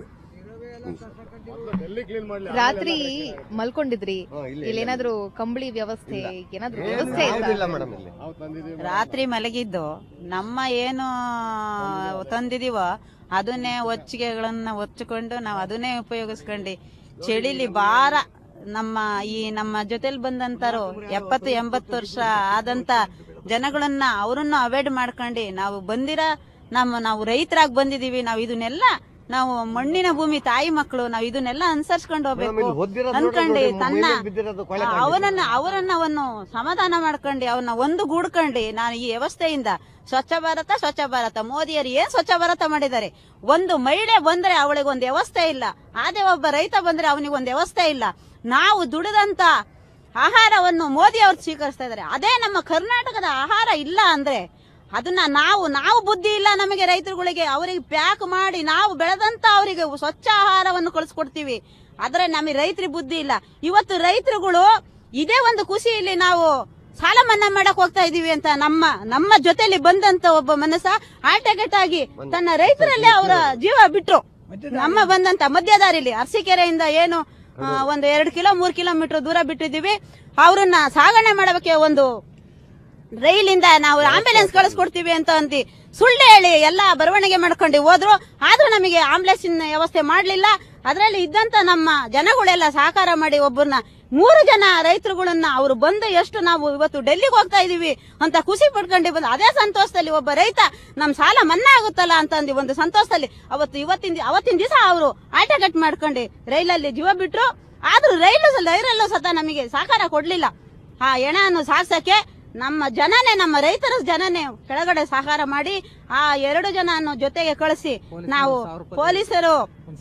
ರಾತ್ರಿ ಮಲ್ಕೊಂಡಿದ್ರಿ ಇಲ್ಲೇನಾದ್ರೂ ಕಂಬಳಿ ವ್ಯವಸ್ಥೆ ಏನಾದ್ರೂ ವ್ಯವಸ್ಥೆ ಇತ್ತಾ? ರಾತ್ರಿ ಮಲಗಿದ್ದು ನಮ್ಮ ಏನು ತಂದಿದೀವೋ ಅದನ್ನೇ ಒಚ್ಚಿಗೆಗಳನ್ನ ಒಚ್ಚಿಕೊಂಡು ನಾವು ಅದನ್ನೇ ಉಪಯೋಗಿಸ್ಕೊಂಡು ಚಳಿಲಿ ಬಾರ ನಮ್ಮ ಈ ನಮ್ಮ ಜೊತೆಲಿ ಬಂದಂತಾರು ಎಪ್ಪತ್ತು ಎಂಬತ್ತು ವರ್ಷ ಆದಂತ ಜನಗಳನ್ನ ಅವರನ್ನ ಅವಾಯ್ಡ್ ಮಾಡ್ಕೊಂಡು ನಾವು ಬಂದಿರ ನಮ್ಮ ನಾವು ರೈತರಾಗಿ ಬಂದಿದೀವಿ ನಾವು ಇದನ್ನೆಲ್ಲ ನಾವು ಮಣ್ಣಿನ ಭೂಮಿ ತಾಯಿ ಮಕ್ಕಳು ನಾವು ಇದನ್ನೆಲ್ಲ ಅನುಸರಿಸ್ಕೊಂಡು ಹೋಗ್ಬೇಕು ಅನ್ಕೊಂಡು ತನ್ನ ಅವನನ್ನ ಅವರನ್ನ ಅವನು ಸಮಾಧಾನ ಮಾಡ್ಕೊಂಡು ಅವನ್ನ ಒಂದು ಗೂಡ್ಕೊಂಡು ನಾನು ಈ ವ್ಯವಸ್ಥೆಯಿಂದ ಸ್ವಚ್ಛ ಭಾರತ ಸ್ವಚ್ಛ ಭಾರತ ಮೋದಿಯರು ಏನ್ ಸ್ವಚ್ಛ ಭಾರತ ಮಾಡಿದ್ದಾರೆ ಒಂದು ಮಹಿಳೆ ಬಂದ್ರೆ ಅವಳಿಗೆ ಒಂದು ವ್ಯವಸ್ಥೆ ಇಲ್ಲ ಅದೇ ಒಬ್ಬ ರೈತ ಬಂದ್ರೆ ಅವನಿಗೆ ಒಂದು ವ್ಯವಸ್ಥೆ ಇಲ್ಲ ನಾವು ದುಡಿದಂತ ಆಹಾರವನ್ನು ಮೋದಿ ಅವರು ಸ್ವೀಕರಿಸ್ತಾ ಇದ್ದಾರೆ ಅದೇ ನಮ್ಮ ಕರ್ನಾಟಕದ ಆಹಾರ ಇಲ್ಲ ಅಂದ್ರೆ ಅದನ್ನ ನಾವು ನಾವು ಬುದ್ಧಿ ಇಲ್ಲ ನಮಗೆ ರೈತರುಗಳಿಗೆ ಅವರಿಗೆ ಪ್ಯಾಕ್ ಮಾಡಿ ನಾವು ಬೆಳೆದಂತ ಅವರಿಗೆ ಸ್ವಚ್ಛ ಆಹಾರವನ್ನು ಕಳಿಸ್ಕೊಡ್ತೀವಿ ಆದ್ರೆ ನಮಗೆ ರೈತರಿಗೆ ಬುದ್ಧಿ ಇಲ್ಲ ಇವತ್ತು ರೈತರುಗಳು ಇದೇ ಒಂದು ಖುಷಿಯಲ್ಲಿ ನಾವು ಸಾಲ ಮನ್ನಾ ಮಾಡಕ್ ಹೋಗ್ತಾ ಇದೀವಿ ಅಂತ ನಮ್ಮ ನಮ್ಮ ಜೊತೆಲಿ ಬಂದಂತ ಒಬ್ಬ ಮನಸ್ಸ ಆಟಗಟ್ ಆಗಿ ತನ್ನ ರೈತರಲ್ಲೇ ಅವರ ಜೀವ ಬಿಟ್ರು ನಮ್ಮ ಬಂದಂತ ಮಧ್ಯದಾರಿಲಿ ಅರಸೀಕೆರೆಯಿಂದ ಏನು ಆ, ಒಂದು ಎರಡು ಕಿಲೋ ಮೂರ್ ಕಿಲೋಮೀಟರ್ ದೂರ ಬಿಟ್ಟಿದ್ದೀವಿ ಅವ್ರನ್ನ ಸಾಗಣೆ ಮಾಡಬೇಕೆ ಒಂದು ರೈಲಿಂದ ನಾವು ಆಂಬ್ಯುಲೆನ್ಸ್ ಕಳಿಸ್ಕೊಡ್ತೀವಿ ಅಂತ ಅಂತಿ ಸುಳ್ಳು ಹೇಳಿ ಎಲ್ಲ ಬರವಣಿಗೆ ಮಾಡ್ಕೊಂಡು ಹೋದ್ರು ಆದ್ರೂ ನಮಗೆ ಆಂಬ್ಯುಲೆನ್ಸ್ ವ್ಯವಸ್ಥೆ ಮಾಡ್ಲಿಲ್ಲ ಅದರಲ್ಲಿ ಇದ್ದಂತ ನಮ್ಮ ಜನಗಳೆಲ್ಲ ಸಹಕಾರ ಮಾಡಿ ಒಬ್ಬರನ್ನ ಮೂರು ಜನ ರೈತರುಗಳನ್ನ ಅವರು ಬಂದು ಎಷ್ಟು ನಾವು ಇವತ್ತು ಡೆಲ್ಲಿಗೆ ಹೋಗ್ತಾ ಇದೀವಿ ಅಂತ ಖುಷಿ ಪಡ್ಕೊಂಡು ಬಂದು ಅದೇ ಸಂತೋಷದಲ್ಲಿ ಒಬ್ಬ ರೈತ ನಮ್ ಸಾಲ ಮನ್ನಾ ಆಗುತ್ತಲ್ಲ ಅಂತ ಅಂದು ಒಂದು ಸಂತೋಷದಲ್ಲಿ ಅವತ್ತು ಇವತ್ತಿನ ದಿ- ಅವತ್ತಿನ ದಿವಸ ಅವರು ಆಟಗಟ್ ಮಾಡ್ಕೊಂಡು ರೈಲಲ್ಲಿ ಜೀವ ಬಿಟ್ರು ಆದ್ರೂ ರೈಲು ರೈಲಲ್ಲೂ ಸತ ನಮಗೆ ಸಹಕಾರ ಕೊಡ್ಲಿಲ್ಲ ಆ ಎಣೆಯನ್ನು ಸಾಗ್ಸಕ್ಕೆ ನಮ್ಮ ಜನನೇ ನಮ್ಮ ರೈತರ ಜನನೇ ಕೆಳಗಡೆ ಸಹಕಾರ ಮಾಡಿ ಆ ಎರಡು ಜನ ಜೊತೆಗೆ ಕಳಿಸಿ ನಾವು ಪೊಲೀಸರು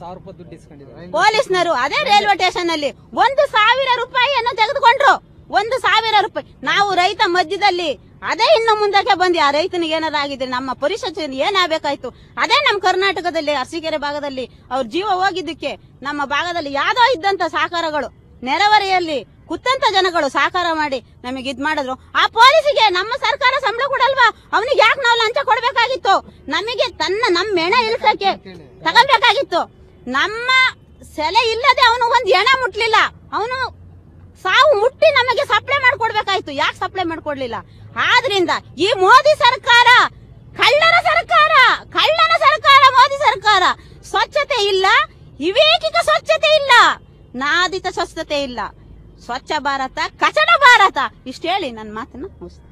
ಪೊಲೀಸ್ನರು ಅದೇ ರೈಲ್ವೆ ಸ್ಟೇಷನ್ ಅಲ್ಲಿ ಒಂದು ಸಾವಿರ ರೂಪಾಯಿಯನ್ನು ತೆಗೆದುಕೊಂಡ್ರು ಒಂದು ಸಾವಿರ ರೂಪಾಯಿ ನಾವು ರೈತ ಮಧ್ಯದಲ್ಲಿ ಅದೇ ಇನ್ನು ಮುಂದಕ್ಕೆ ಬಂದು ಆ ರೈತನಿಗೆ ಏನಾರ ಆಗಿದೆ ನಮ್ಮ ಪರಿಷತ್ ಏನಾಗಬೇಕಾಯ್ತು ಅದೇ ನಮ್ಮ ಕರ್ನಾಟಕದಲ್ಲಿ ಅರಸೀಕೆರೆ ಭಾಗದಲ್ಲಿ ಅವ್ರ ಜೀವ ಹೋಗಿದ್ದಕ್ಕೆ ನಮ್ಮ ಭಾಗದಲ್ಲಿ ಯಾವ್ದೋ ಇದ್ದಂತ ಸಹಕಾರಗಳು ನೆರೆಹೊರೆಯಲ್ಲಿ ಕುತ್ತಂತ ಜನಗಳು ಸಹಕಾರ ಮಾಡಿ ನಮಗೆ ಇದ್ ಮಾಡಿದ್ರು ಆ ಪೊಲೀಸಿಗೆ ನಮ್ಮ ಸರ್ಕಾರ ಸಂಬಳ ಕೊಡಲ್ವಾ ಅವನಿಗೆ ಯಾಕೆ ನಾವು ಲಂಚ ಕೊಡ್ಬೇಕಾಗಿತ್ತು ನಮಗೆ ತನ್ನ ನಮ್ಮ ಹೆಣ ಇಳಿಸಕ್ಕೆ ತಗೊಳ್ಬೇಕಾಗಿತ್ತು ನಮ್ಮ ಸೆಲೆ ಇಲ್ಲದೆ ಅವನು ಒಂದ್ ಹೆಣ ಮುಟ್ಲಿಲ್ಲ ಅವನು ಸಾವು ಮುಟ್ಟಿ ನಮಗೆ ಸಪ್ಲೈ ಮಾಡ್ಕೊಡ್ಬೇಕಾಯ್ತು ಯಾಕೆ ಸಪ್ಲೈ ಮಾಡ್ಕೊಡ್ಲಿಲ್ಲ ಆದ್ರಿಂದ ಈ ಮೋದಿ ಸರ್ಕಾರ ಕಳ್ಳನ ಸರ್ಕಾರ ಕಳ್ಳನ ಸರ್ಕಾರ ಮೋದಿ ಸರ್ಕಾರ ಸ್ವಚ್ಛತೆ ಇಲ್ಲ ವಿವೇಕಿಕ ಸ್ವಚ್ಛತೆ ಇಲ್ಲ ನಾದಿತ ಸ್ವಚ್ಛತೆ ಇಲ್ಲ ಸ್ವಚ್ಛ ಭಾರತ ಕಚಡ ಭಾರತ ಇಷ್ಟ ಹೇಳಿ ನನ್ನ ಮಾತನ್ನ ಮುಗಿಸ್ತೀನಿ.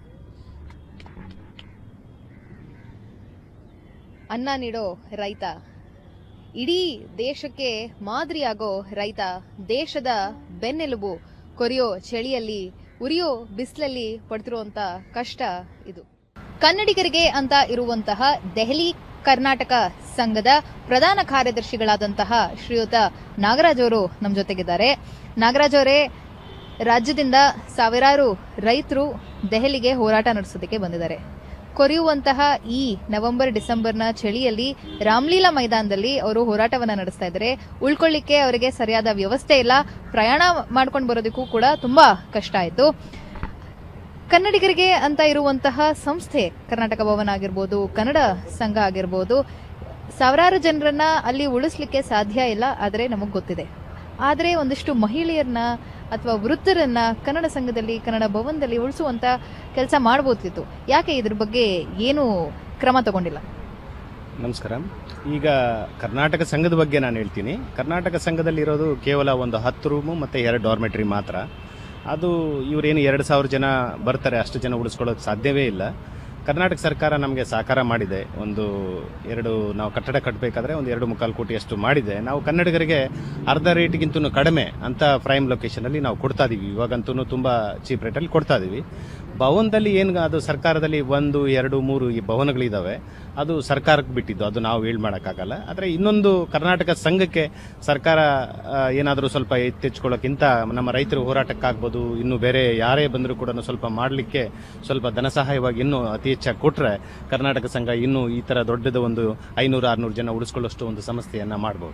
ಅನ್ನ ನೀಡೋ ರೈತ ಇಡೀ ದೇಶಕ್ಕೆ ಮಾದರಿಯಾಗೋ ರೈತ ದೇಶದ ಬೆನ್ನೆಲುಬು ಕೊರಿಯೋ ಚಳಿಯಲ್ಲಿ ಉರಿಯೋ ಬಿಸಿಲಲ್ಲಿ ಪಡ್ತಿರುವಂತ ಕಷ್ಟ ಇದು ಕನ್ನಡಿಗರಿಗೆ ಅಂತ ಇರುವಂತಹ ದೆಹಲಿ ಕರ್ನಾಟಕ ಸಂಘದ ಪ್ರಧಾನ ಕಾರ್ಯದರ್ಶಿಗಳಾದಂತಹ ಶ್ರೀಯುತ ನಾಗರಾಜ್ ಅವರು ನಮ್ಮ ಜೊತೆಗಿದ್ದಾರೆ ನಾಗರಾಜ್ ಅವರೇ ರಾಜ್ಯದಿಂದ ಸಾವಿರಾರು ರೈತರು ದೆಹಲಿಗೆ ಹೋರಾಟ ನಡೆಸೋದಕ್ಕೆ ಬಂದಿದ್ದಾರೆ ಕೊರೆಯುವಂತಹ ಈ ನವೆಂಬರ್ ಡಿಸೆಂಬರ್ನ ಚಳಿಯಲ್ಲಿ ರಾಮ್ಲೀಲಾ ಮೈದಾನದಲ್ಲಿ ಅವರು ಹೋರಾಟವನ್ನ ನಡೆಸ್ತಾ ಇದ್ದಾರೆ ಉಳ್ಕೊಳ್ಳಿಕ್ಕೆ ಅವರಿಗೆ ಸರಿಯಾದ ವ್ಯವಸ್ಥೆ ಇಲ್ಲ ಪ್ರಯಾಣ ಮಾಡ್ಕೊಂಡು ಬರೋದಕ್ಕೂ ಕೂಡ ತುಂಬಾ ಕಷ್ಟ ಆಯ್ತು ಕನ್ನಡಿಗರಿಗೆ ಅಂತ ಇರುವಂತಹ ಸಂಸ್ಥೆ ಕರ್ನಾಟಕ ಭವನ ಆಗಿರ್ಬೋದು ಕನ್ನಡ ಸಂಘ ಆಗಿರ್ಬೋದು ಸಾವಿರಾರು ಜನರನ್ನ ಅಲ್ಲಿ ಉಳಿಸ್ಲಿಕ್ಕೆ ಸಾಧ್ಯ ಇಲ್ಲ ಆದರೆ ನಮಗೆ ಗೊತ್ತಿದೆ ಆದರೆ ಒಂದಿಷ್ಟು ಮಹಿಳೆಯರನ್ನ ಅಥವಾ ವೃದ್ಧರನ್ನ ಕನ್ನಡ ಸಂಘದಲ್ಲಿ ಕನ್ನಡ ಭವನದಲ್ಲಿ ಉಳಿಸುವಂತ ಕೆಲಸ ಮಾಡ್ಬೋದಿತ್ತು ಯಾಕೆ ಇದ್ರ ಬಗ್ಗೆ ಏನು ಕ್ರಮ ತಗೊಂಡಿಲ್ಲ ನಮಸ್ಕಾರ ಈಗ ಕರ್ನಾಟಕ ಸಂಘದ ಬಗ್ಗೆ ನಾನು ಹೇಳ್ತೀನಿ ಕರ್ನಾಟಕ ಸಂಘದಲ್ಲಿರೋದು ಕೇವಲ ಒಂದು ಹತ್ತು ರೂಮು ಮತ್ತು ಎರಡು ಡಾರ್ಮೆಟ್ರಿ ಮಾತ್ರ ಅದು ಇವರೇನು ಎರಡು ಸಾವಿರ ಜನ ಬರ್ತಾರೆ ಅಷ್ಟು ಜನ ಉಳಿಸ್ಕೊಳ್ಳೋಕೆ ಸಾಧ್ಯವೇ ಇಲ್ಲ ಕರ್ನಾಟಕ ಸರ್ಕಾರ ನಮಗೆ ಸಹಕಾರ ಮಾಡಿದೆ ಒಂದು ಎರಡು ನಾವು ಕಟ್ಟಡ ಕಟ್ಟಬೇಕಾದ್ರೆ ಒಂದು ಎರಡು ಮುಕ್ಕಾಲು ಕೋಟಿಯಷ್ಟು ಮಾಡಿದೆ ನಾವು ಕನ್ನಡಿಗರಿಗೆ ಅರ್ಧ ರೇಟ್ಗಿಂತೂ ಕಡಿಮೆ ಅಂತ ಪ್ರೈಮ್ ಲೊಕೇಶನಲ್ಲಿ ನಾವು ಕೊಡ್ತಾ ಇದೀವಿ ಇವಾಗಂತೂ ತುಂಬ ಚೀಪ್ ರೇಟಲ್ಲಿ ಕೊಡ್ತಾ ಇದೀವಿ ಭವನದಲ್ಲಿ ಏನು ಅದು ಸರ್ಕಾರದಲ್ಲಿ ಒಂದು ಎರಡು ಮೂರು ಈ ಭವನಗಳಿದ್ದಾವೆ ಅದು ಸರ್ಕಾರಕ್ಕೆ ಬಿಟ್ಟಿದ್ದು ಅದು ನಾವು ಹೇಳಿ ಮಾಡೋಕ್ಕಾಗಲ್ಲ ಆದರೆ ಇನ್ನೊಂದು ಕರ್ನಾಟಕ ಸಂಘಕ್ಕೆ ಸರ್ಕಾರ ಏನಾದರೂ ಸ್ವಲ್ಪ ಎತ್ತೆಚ್ಕೊಳ್ಳೋಕ್ಕಿಂತ ನಮ್ಮ ರೈತರ ಹೋರಾಟಕ್ಕಾಗ್ಬೋದು ಇನ್ನು ಬೇರೆ ಯಾರೇ ಬಂದರೂ ಕೂಡ ಸ್ವಲ್ಪ ಮಾಡಲಿಕ್ಕೆ ಸ್ವಲ್ಪ ಧನ ಸಹಾಯವಾಗಿ ಇನ್ನೂ ಅತಿ ಹೆಚ್ಚಾಗಿ ಕೊಟ್ಟರೆ ಕರ್ನಾಟಕ ಸಂಘ ಇನ್ನೂ ಈ ಥರ ದೊಡ್ಡದ ಒಂದು ಐನೂರು ಆರುನೂರು ಜನ ಉಳಿಸ್ಕೊಳ್ಳೋಷ್ಟು ಒಂದು ಸಂಸ್ಥೆಯನ್ನು ಮಾಡ್ಬೋದು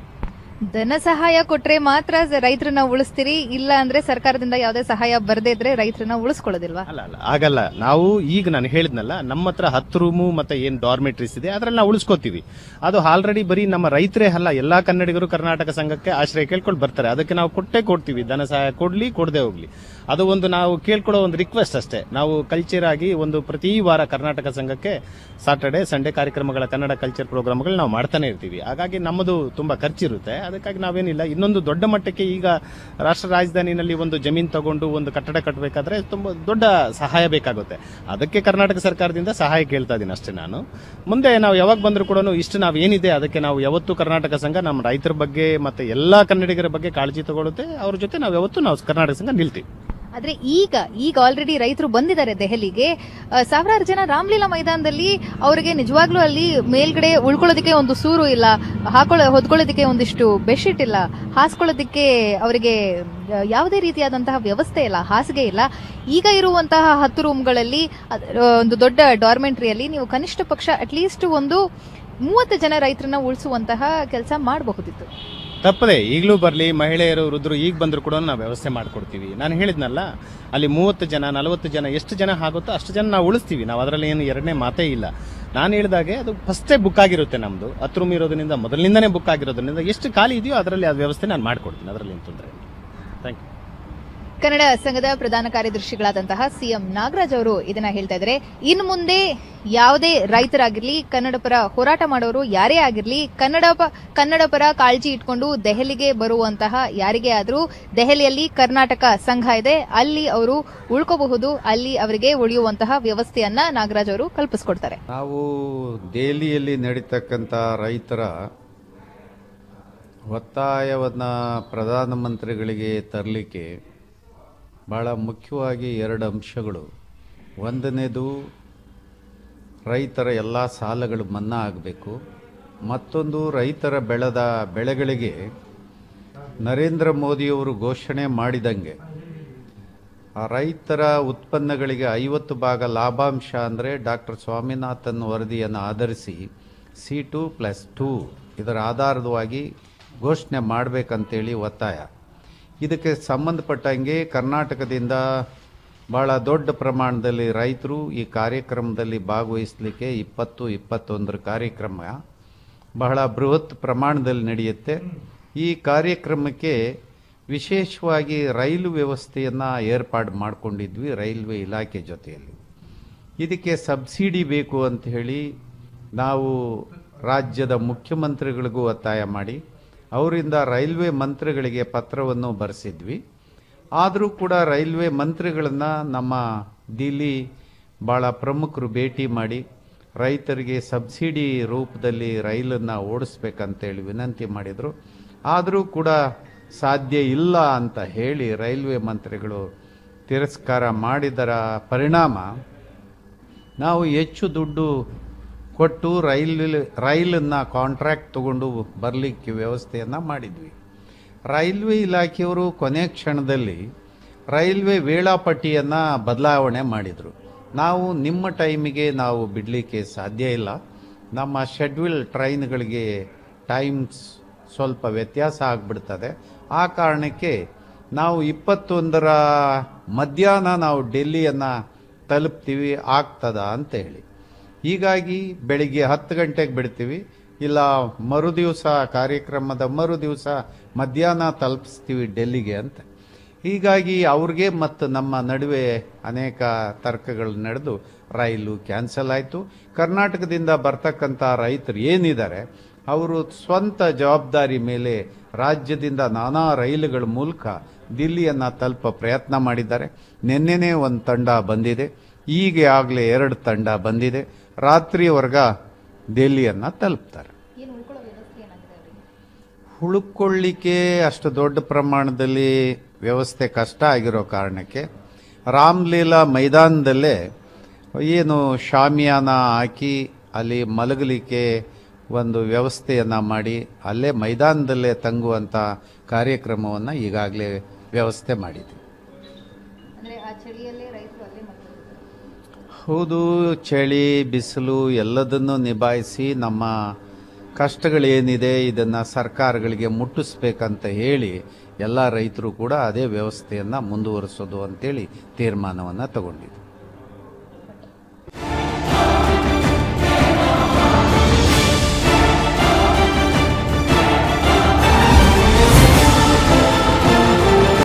ಧನ ಸಹಾಯ ಕೊಟ್ರೆ ಮಾತ್ರ ಸ- ರೈತರನ್ನ ಉಳಿಸ್ತೀರಿ ಇಲ್ಲ ಅಂದ್ರೆ ಸರ್ಕಾರದಿಂದ ಯಾವುದೇ ಸಹಾಯ ಬರ್ದೇ ಇದ್ರೆ ರೈತರನ್ನ ಉಳಿಸ್ಕೊಳ್ಳೋದಿಲ್ವಾ ಅಲ್ಲ ಅಲ್ಲ ಆಗಲ್ಲ ನಾವು ಈಗ ನಾನು ಹೇಳಿದ್ನಲ್ಲ ನಮ್ಮ ಹತ್ರ ಹತ್ತು ರೂಮು ಮತ್ತೆ ಏನು ಡಾರ್ಮೆಟ್ರೀಸ್ ಇದೆ ಅದ್ರಲ್ಲಿ ನಾವು ಉಳಿಸ್ಕೋತೀವಿ ಅದು ಆಲ್ರೆಡಿ ಬರೀ ನಮ್ಮ ರೈತರೇ ಅಲ್ಲ ಎಲ್ಲಾ ಕನ್ನಡಿಗರು ಕರ್ನಾಟಕ ಸಂಘಕ್ಕೆ ಆಶ್ರಯ ಕೇಳ್ಕೊಂಡು ಬರ್ತಾರೆ ಅದಕ್ಕೆ ನಾವು ಕೊಟ್ಟೇ ಕೊಡ್ತೀವಿ ಧನ ಸಹಾಯ ಕೊಡ್ಲಿ ಕೊಡದೆ ಹೋಗ್ಲಿ ಅದು ಒಂದು ನಾವು ಕೇಳ್ಕೊಡೋ ಒಂದು ರಿಕ್ವೆಸ್ಟ್ ಅಷ್ಟೇ ನಾವು ಕಲ್ಚರ್ ಆಗಿ ಒಂದು ಪ್ರತಿ ವಾರ ಕರ್ನಾಟಕ ಸಂಘಕ್ಕೆ ಸಾಟರ್ಡೆ ಸಂಡೇ ಕಾರ್ಯಕ್ರಮಗಳ ಕನ್ನಡ ಕಲ್ಚರ್ ಪ್ರೋಗ್ರಾಮ್ಗಳು ನಾವು ಮಾಡ್ತಾನೆ ಇರ್ತೀವಿ ಹಾಗಾಗಿ ನಮ್ಮದು ತುಂಬಾ ಖರ್ಚಿರುತ್ತೆ ಅದಕ್ಕಾಗಿ ನಾವೇನಿಲ್ಲ ಇನ್ನೊಂದು ದೊಡ್ಡ ಮಟ್ಟಕ್ಕೆ ಈಗ ರಾಷ್ಟ್ರ ರಾಜಧಾನಿನಲ್ಲಿ ಒಂದು ಜಮೀನು ತಗೊಂಡು ಒಂದು ಕಟ್ಟಡ ಕಟ್ಟಬೇಕಾದ್ರೆ ತುಂಬ ದೊಡ್ಡ ಸಹಾಯ ಬೇಕಾಗುತ್ತೆ ಅದಕ್ಕೆ ಕರ್ನಾಟಕ ಸರ್ಕಾರದಿಂದ ಸಹಾಯ ಕೇಳ್ತಾ ಇದ್ದೀನಿ ಅಷ್ಟೇ ನಾನು ಮುಂದೆ ನಾವು ಯಾವಾಗ ಬಂದರೂ ಕೂಡ ಇಷ್ಟು ನಾವು ಏನಿದೆ ಅದಕ್ಕೆ ನಾವು ಯಾವತ್ತೂ ಕರ್ನಾಟಕ ಸಂಘ ನಮ್ಮ ರೈತರ ಬಗ್ಗೆ ಮತ್ತೆ ಎಲ್ಲಾ ಕನ್ನಡಿಗರ ಬಗ್ಗೆ ಕಾಳಜಿ ತಗೊಳುತ್ತೆ ಅವ್ರ ಜೊತೆ ನಾವು ಯಾವತ್ತೂ ನಾವು ಕರ್ನಾಟಕ ಸಂಘ ನಿಲ್ತೀವಿ ಆದ್ರೆ ಈಗ ಈಗ ಆಲ್ರೆಡಿ ರೈತರು ಬಂದಿದ್ದಾರೆ ದೆಹಲಿಗೆ ಆ, ಸಾವಿರಾರು ಜನ ರಾಮ್ಲೀಲಾ ಮೈದಾನದಲ್ಲಿ ಅವರಿಗೆ ನಿಜವಾಗ್ಲೂ ಅಲ್ಲಿ ಮೇಲ್ಗಡೆ ಉಳ್ಕೊಳ್ಳೋದಕ್ಕೆ ಒಂದು ಸೂರು ಇಲ್ಲ ಹಾಕೊಳ್ಳೋ ಹೊದ್ಕೊಳ್ಳೋದಕ್ಕೆ ಒಂದಿಷ್ಟು ಬೆಡ್ಶೀಟ್ ಇಲ್ಲ ಹಾಸ್ಕೊಳ್ಳೋದಕ್ಕೆ ಅವರಿಗೆ ಆ, ಯಾವುದೇ ರೀತಿಯಾದಂತಹ ವ್ಯವಸ್ಥೆ ಇಲ್ಲ ಹಾಸಿಗೆ ಇಲ್ಲ ಈಗ ಇರುವಂತಹ ಹತ್ತು ರೂಮ್ಗಳಲ್ಲಿ ಅದ್- ಆ, ಒಂದು ದೊಡ್ಡ ಡಾರ್ಮೆಂಟ್ರಿಯಲ್ಲಿ ನೀವು ಕನಿಷ್ಠ ಪಕ್ಷ ಅಟ್ಲೀಸ್ಟ್ ಒಂದು ಮೂವತ್ತು ಜನ ರೈತರನ್ನ ಉಳಿಸುವಂತಹ ಕೆಲಸ ಮಾಡಬಹುದಿತ್ತು ತಪ್ಪದೆ ಈಗಲೂ ಬರಲಿ ಮಹಿಳೆಯರು ವೃದ್ಧರು ಈಗ ಬಂದರೂ ಕೂಡ ನಾವು ವ್ಯವಸ್ಥೆ ಮಾಡಿಕೊಡ್ತೀವಿ ನಾನು ಹೇಳಿದ್ನಲ್ಲ ಅಲ್ಲಿ ಮೂವತ್ತು ಜನ ನಲವತ್ತು ಜನ ಎಷ್ಟು ಜನ ಆಗುತ್ತೋ ಅಷ್ಟು ಜನ ನಾವು ಉಳಿಸ್ತೀವಿ ನಾವು ಅದರಲ್ಲಿ ಏನು ಎರಡನೇ ಮಾತೇ ಇಲ್ಲ ನಾನು ಹೇಳಿದಾಗೆ ಅದು ಫಸ್ಟೇ ಬುಕ್ ಆಗಿರುತ್ತೆ ನಮ್ಮದು ಹತ್ತು ರೂಮ್ ಇರೋದ್ರಿಂದ ಮೊದಲಿನಿಂದನೇ ಬುಕ್ ಆಗಿರೋದ್ರಿಂದ ಎಷ್ಟು ಖಾಲಿ ಇದೆಯೋ ಅದರಲ್ಲಿ ಅದು ವ್ಯವಸ್ಥೆ ನಾನು ಮಾಡಿಕೊಡ್ತೀನಿ ಅದರಲ್ಲಿ ಏನು ತೊಂದರೆ ಇಲ್ಲ ಥ್ಯಾಂಕ್ ಯು ಕನ್ನಡ ಸಂಘದ ಪ್ರಧಾನ ಕಾರ್ಯದರ್ಶಿಗಳಾದಂತಹ ಸಿಎಂ ನಾಗರಾಜ್ ಅವರು ಇದನ್ನ ಹೇಳ್ತಾ ಇದ್ದಾರೆ ಇನ್ನು ಮುಂದೆ ಯಾವುದೇ ರೈತರಾಗಿರ್ಲಿ ಕನ್ನಡ ಪರ ಹೋರಾಟ ಮಾಡೋರು ಯಾರೇ ಆಗಿರ್ಲಿ ಕನ್ನಡ ಪ- ಕನ್ನಡ ಪರ ಕಾಳಜಿ ಇಟ್ಕೊಂಡು ದೆಹಲಿಗೆ ಬರುವಂತಹ ಯಾರಿಗೇ ಆದ್ರೂ ದೆಹಲಿಯಲ್ಲಿ ಕರ್ನಾಟಕ ಸಂಘ ಇದೆ ಅಲ್ಲಿ ಅವರು ಉಳ್ಕೋಬಹುದು ಅಲ್ಲಿ ಅವರಿಗೆ ಉಳಿಯುವಂತಹ ವ್ಯವಸ್ಥೆಯನ್ನ ನಾಗರಾಜ್ ಅವರು ಕಲ್ಪಿಸ್ಕೊಡ್ತಾರೆ ನಾವು ದೆಹಲಿಯಲ್ಲಿ ನಡೀತಕ್ಕಂಥ ರೈತರ ಒತ್ತಾಯವನ್ನು ಪ್ರಧಾನಮಂತ್ರಿಗಳಿಗೆ ತರಲಿಕ್ಕೆ ಭಾಳ ಮುಖ್ಯವಾಗಿ ಎರಡು ಅಂಶಗಳು ಒಂದನೇದು ರೈತರ ಎಲ್ಲ ಸಾಲಗಳು ಮನ್ನಾ ಆಗಬೇಕು ಮತ್ತೊಂದು ರೈತರ ಬೆಳೆದ ಬೆಳೆಗಳಿಗೆ ನರೇಂದ್ರ ಮೋದಿಯವರು ಘೋಷಣೆ ಮಾಡಿದಂಗೆ ಆ ರೈತರ ಉತ್ಪನ್ನಗಳಿಗೆ ಐವತ್ತು ಭಾಗ ಲಾಭಾಂಶ ಅಂದರೆ ಡಾಕ್ಟರ್ ಸ್ವಾಮಿನಾಥನ್ ವರದಿಯನ್ನು ಆಧರಿಸಿ ಸಿ ಟು ಪ್ಲಸ್ ಟೂ ಇದರ ಆಧಾರವಾಗಿ ಘೋಷಣೆ ಮಾಡಬೇಕಂತೇಳಿ ಒತ್ತಾಯ ಇದಕ್ಕೆ ಸಂಬಂಧಪಟ್ಟಂಗೆ ಕರ್ನಾಟಕದಿಂದ ಭಾಳ ದೊಡ್ಡ ಪ್ರಮಾಣದಲ್ಲಿ ರೈತರು ಈ ಕಾರ್ಯಕ್ರಮದಲ್ಲಿ ಭಾಗವಹಿಸಲಿಕ್ಕೆ ಇಪ್ಪತ್ತು ಇಪ್ಪತ್ತೊಂದರ ಕಾರ್ಯಕ್ರಮ ಬಹಳ ಬೃಹತ್ ಪ್ರಮಾಣದಲ್ಲಿ ನಡೆಯುತ್ತೆ ಈ ಕಾರ್ಯಕ್ರಮಕ್ಕೆ ವಿಶೇಷವಾಗಿ ರೈಲು ವ್ಯವಸ್ಥೆಯನ್ನು ಏರ್ಪಾಡು ಮಾಡಿಕೊಂಡಿದ್ವಿ ರೈಲ್ವೆ ಇಲಾಖೆ ಜೊತೆಯಲ್ಲಿ ಇದಕ್ಕೆ ಸಬ್ಸಿಡಿ ಬೇಕು ಅಂತ ಹೇಳಿ ನಾವು ರಾಜ್ಯದ ಮುಖ್ಯಮಂತ್ರಿಗಳಿಗೂ ಒತ್ತಾಯ ಮಾಡಿ ಅವರಿಂದ ರೈಲ್ವೆ ಮಂತ್ರಿಗಳಿಗೆ ಪತ್ರವನ್ನು ಬರೆಸಿದ್ವಿ ಆದರೂ ಕೂಡ ರೈಲ್ವೆ ಮಂತ್ರಿಗಳನ್ನು ನಮ್ಮ ದಿಲ್ಲಿ ಭಾಳ ಪ್ರಮುಖರು ಭೇಟಿ ಮಾಡಿ ರೈತರಿಗೆ ಸಬ್ಸಿಡಿ ರೂಪದಲ್ಲಿ ರೈಲನ್ನು ಓಡಿಸ್ಬೇಕಂತೇಳಿ ವಿನಂತಿ ಮಾಡಿದರು ಆದರೂ ಕೂಡ ಸಾಧ್ಯ ಇಲ್ಲ ಅಂತ ಹೇಳಿ ರೈಲ್ವೆ ಮಂತ್ರಿಗಳು ತಿರಸ್ಕಾರ ಮಾಡಿದರ ಪರಿಣಾಮ ನಾವು ಹೆಚ್ಚು ದುಡ್ಡು ಕೊಟ್ಟು ರೈಲ್ ರೈಲನ್ನು ಕಾಂಟ್ರಾಕ್ಟ್ ತಗೊಂಡು ಬರಲಿಕ್ಕೆ ವ್ಯವಸ್ಥೆಯನ್ನು ಮಾಡಿದ್ವಿ ರೈಲ್ವೆ ಇಲಾಖೆಯವರು ಕೊನೆ ಕ್ಷಣದಲ್ಲಿ ರೈಲ್ವೆ ವೇಳಾಪಟ್ಟಿಯನ್ನು ಬದಲಾವಣೆ ಮಾಡಿದರು ನಾವು ನಿಮ್ಮ ಟೈಮಿಗೆ ನಾವು ಬಿಡಲಿಕ್ಕೆ ಸಾಧ್ಯ ಇಲ್ಲ ನಮ್ಮ ಶೆಡ್ಯೂಲ್ ಟ್ರೈನ್ಗಳಿಗೆ ಟೈಮ್ಸ್ ಸ್ವಲ್ಪ ವ್ಯತ್ಯಾಸ ಆಗಿಬಿಡ್ತದೆ ಆ ಕಾರಣಕ್ಕೆ ನಾವು ಇಪ್ಪತ್ತೊಂದರ ಮಧ್ಯಾಹ್ನ ನಾವು ಡೆಲ್ಲಿಯನ್ನು ತಲುಪ್ತೀವಿ ಆಗ್ತದ ಅಂತ ಹೇಳಿ ಹೀಗಾಗಿ ಬೆಳಿಗ್ಗೆ ಹತ್ತು ಗಂಟೆಗೆ ಬಿಡ್ತೀವಿ ಇಲ್ಲ ಮರು ದಿವಸ ಕಾರ್ಯಕ್ರಮದ ಮರು ದಿವಸ ಮಧ್ಯಾಹ್ನ ತಲುಪಿಸ್ತೀವಿ ಡೆಲ್ಲಿಗೆ ಅಂತ ಹೀಗಾಗಿ ಅವ್ರಿಗೆ ಮತ್ತು ನಮ್ಮ ನಡುವೆ ಅನೇಕ ತರ್ಕಗಳು ನಡೆದು ರೈಲು ಕ್ಯಾನ್ಸಲ್ ಆಯಿತು ಕರ್ನಾಟಕದಿಂದ ಬರ್ತಕ್ಕಂಥ ರೈತರು ಏನಿದ್ದಾರೆ ಅವರು ಸ್ವಂತ ಜವಾಬ್ದಾರಿ ಮೇಲೆ ರಾಜ್ಯದಿಂದ ನಾನಾ ರೈಲುಗಳ ಮೂಲಕ ದಿಲ್ಲಿಯನ್ನು ತಲುಪ ಪ್ರಯತ್ನ ಮಾಡಿದ್ದಾರೆ ನಿನ್ನೆನೇ ಒಂದು ತಂಡ ಬಂದಿದೆ ಈಗ ಆಗಲೇ ಎರಡು ತಂಡ ಬಂದಿದೆ ರಾತ್ರಿವರೆಗ ದೆಹಲಿಯನ್ನು ತಲುಪ್ತಾರೆ ಉಳ್ಕೊಳ್ಳಿಕ್ಕೆ ಅಷ್ಟು ದೊಡ್ಡ ಪ್ರಮಾಣದಲ್ಲಿ ವ್ಯವಸ್ಥೆ ಕಷ್ಟ ಆಗಿರೋ ಕಾರಣಕ್ಕೆ ರಾಮ್ಲೀಲಾ ಮೈದಾನದಲ್ಲೇ ಏನು ಶಾಮಿಯಾನ ಹಾಕಿ ಅಲ್ಲಿ ಮಲಗಲಿಕ್ಕೆ ಒಂದು ವ್ಯವಸ್ಥೆಯನ್ನು ಮಾಡಿ ಅಲ್ಲೇ ಮೈದಾನದಲ್ಲೇ ತಂಗುವಂಥ ಕಾರ್ಯಕ್ರಮವನ್ನು ಈಗಾಗಲೇ ವ್ಯವಸ್ಥೆ ಮಾಡಿದೆ ಅಂದ್ರೆ ಆ ಚಳಿಯಲ್ಲೇ ರೈತರು ಅಲ್ಲೇ ಮಲ್ಕೊಂಡಿದ್ದಾರೆ. ಹೌದು ಚಳಿ ಬಿಸಿಲು ಎಲ್ಲದನ್ನು ನಿಭಾಯಿಸಿ ನಮ್ಮ ಕಷ್ಟಗಳೇನಿದೆ ಇದನ್ನು ಸರ್ಕಾರಗಳಿಗೆ ಮುಟ್ಟಿಸ್ಬೇಕಂತ ಹೇಳಿ ಎಲ್ಲ ರೈತರು ಕೂಡ ಅದೇ ವ್ಯವಸ್ಥೆಯನ್ನು ಮುಂದುವರಿಸೋದು ಅಂತೇಳಿ ತೀರ್ಮಾನವನ್ನು ತಗೊಂಡಿದೆ